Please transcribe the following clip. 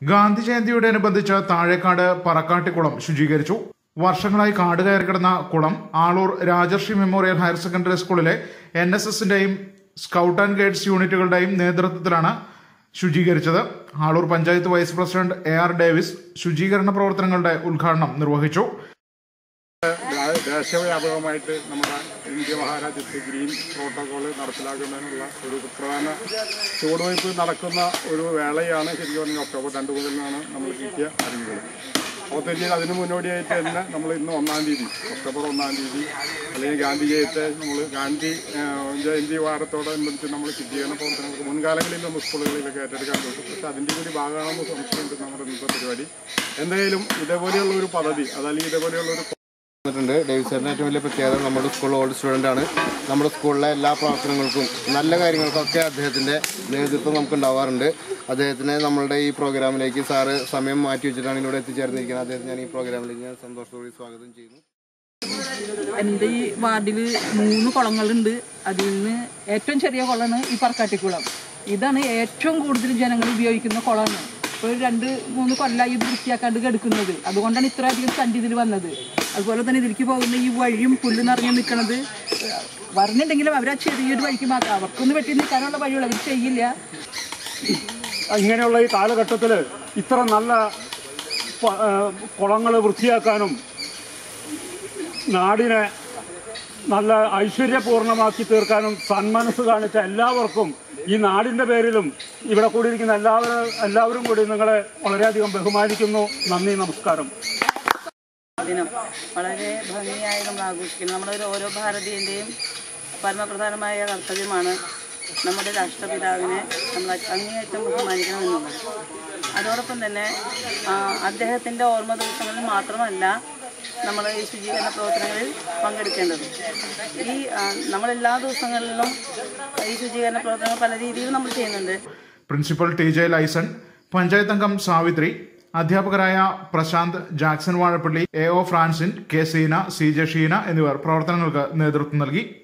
ഗാന്ധി ജയന്തിയോടനുബന്ധിച്ച് താഴേക്കാട് പറക്കാട്ടിക്കുളം ശുചീകരിച്ചു വർഷങ്ങളായി കാട് കയറി കിടന്ന കുളം Aloor Rajarshi memorial higher secondary സ്കൂളിലെ എൻ എസ് എസിന്റെയും സ്കൗട്ട് ആൻഡ് ഗൈഡ്സ് യൂണിറ്റുകളുടെയും നേതൃത്വത്തിലാണ് ശുചീകരിച്ചത് Aloor panchayat vice president A R Davis ശുചീകരണ പ്രവർത്തനങ്ങളുടെ ഉദ്ഘാടനം നിർവഹിച്ചു ദാ- ദേശവ്യാപകമായിട്ട് നമ്മുടെ ഇന്ത്യ മഹാരാജ്യത്ത് ഗ്രീൻ പ്രോട്ടോകോൾ നടപ്പിലാക്കുന്നതിനുള്ള ഒരു പ്രധാന ചുവടുവയ്പ് നടക്കുന്ന ഒരു വേളയാണ് ശരിക്കും പറഞ്ഞാൽ ഒക്ടോബർ രണ്ട് മുതലാണ് നമ്മൾ കിട്ടിയ അറിവുകൾ അപ്പോൾ തെറ്റിയിൽ അതിന് മുന്നോടിയായിട്ട് തന്നെ നമ്മൾ ഇന്ന് ഒന്നാം തീയതി ഒക്ടോബർ ഒന്നാം തീയതി അല്ലെങ്കിൽ ഗാന്ധി ജയത്തെ നമ്മൾ ഗാന്ധി ആ, ജയന്തി വാരത്തോടനുബന്ധിച്ച് നമ്മൾ ശുചീകരണ പ്രവർത്തനങ്ങൾക്ക് മുൻകാലങ്ങളിൽ നമ്മൾ സ്കൂളുകളിലൊക്കെ ഏറ്റെടുക്കാൻ പറ്റും പക്ഷേ അതിൻ്റെ കൂടി ഭാഗമാണെന്ന് സംശയമുണ്ട് നമ്മുടെ ഇന്നത്തെ പരിപാടി എന്തായാലും ഇതേപോലെയുള്ള ഒരു പദ്ധതി അതല്ലെങ്കിൽ ഇതേപോലെയുള്ള ഒരു വന്നിട്ടുണ്ട് ഡേവിഡ് സാറിന് ഏറ്റവും വലിയ പ്രത്യേകത നമ്മുടെ സ്കൂൾ ഓൾഡ് സ്റ്റുഡൻ്റ് ആണ് നമ്മുടെ സ്കൂളിലെ എല്ലാ പ്രവർത്തനങ്ങൾക്കും നല്ല കാര്യങ്ങൾക്കൊക്കെ അദ്ദേഹത്തിൻ്റെ നേതൃത്വം നമുക്ക് ഉണ്ടാവാറുണ്ട് അദ്ദേഹത്തിനെ നമ്മളുടെ ഈ പ്രോഗ്രാമിലേക്ക് സാറ് സമയം മാറ്റി വെച്ചിട്ടാണ് ഇവിടെ എത്തിച്ചേർന്നിരിക്കുന്നത് അദ്ദേഹത്തിന് ഞാൻ ഈ പ്രോഗ്രാമിലേക്ക് ഞാൻ സന്തോഷത്തോടെ സ്വാഗതം ചെയ്യുന്നു എൻ്റെ ഈ വാർഡിൽ മൂന്ന് കുളങ്ങളുണ്ട് അതിൽ നിന്ന് ഏറ്റവും ചെറിയ കുളമാണ് ഈ പറക്കാട്ടിക്കുളം ഇതാണ് ഏറ്റവും കൂടുതൽ ജനങ്ങൾ ഉപയോഗിക്കുന്ന കുളമാണ് ഇപ്പോൾ ഒരു രണ്ട് മൂന്ന് കൊല്ലമായി ഇത് വൃത്തിയാക്കാണ്ട് കിടക്കുന്നത് അതുകൊണ്ടാണ് ഇത്രയധികം ചണ്ടി ഇതിൽ വന്നത് അതുപോലെ തന്നെ ഇതിലേക്ക് പോകുന്ന ഈ വഴിയും പുല്ല് നിറഞ്ഞു നിൽക്കുന്നത് പറഞ്ഞിട്ടുണ്ടെങ്കിലും അവർ ആ ചെറിയൊരു വഴിക്ക് മാത്രം അവർക്കൊന്ന് വെട്ടി നിൽക്കാനുള്ള വഴിയുള്ള അവർ ചെയ്യില്ല ഇങ്ങനെയുള്ള ഈ കാലഘട്ടത്തിൽ ഇത്ര നല്ല കുളങ്ങൾ വൃത്തിയാക്കാനും നാടിനെ നല്ല ഐശ്വര്യപൂർണമാക്കി തീർക്കാനും സന്മനസ് കാണിച്ച എല്ലാവർക്കും ഈ നാടിൻ്റെ പേരിലും ഇവിടെ കൂടിയിരിക്കുന്ന എല്ലാവരും എല്ലാവരും കൂടി നിങ്ങളെ വളരെയധികം ബഹുമാനിക്കുന്നു നന്ദി നമസ്കാരം ദിനം വളരെ ഭംഗിയായി നമ്മൾ ആഘോഷിക്കുന്നു നമ്മുടെ ഓരോ ഭാരതീയൻ്റെയും പരമപ്രധാനമായ കർത്തവ്യമാണ് നമ്മുടെ രാഷ്ട്രപിതാവിനെ നമ്മൾ അങ്ങേയറ്റം ബഹുമാനിക്കണം എന്നുള്ളത് അതോടൊപ്പം തന്നെ ആ, അദ്ദേഹത്തിൻ്റെ ഓർമ്മ ദിവസങ്ങളിൽ മാത്രമല്ല നമ്മൾ ഈ ശുചീകരണ പ്രവർത്തനങ്ങളിൽ പങ്കെടുക്കേണ്ടത് ഈ ആ, നമ്മളെല്ലാ ദിവസങ്ങളിലും ഈ ശുചീകരണ പ്രവർത്തനങ്ങൾ പല രീതിയിൽ നമ്മൾ ചെയ്യുന്നുണ്ട് principal T J Laison panchayat അംഗം സാവിത്രി അധ്യാപകരായ Prashanth Jackson Vazhappally A O Francine K Seena C J Sheena എന്നിവർ പ്രവർത്തനങ്ങൾക്ക് നേതൃത്വം നൽകി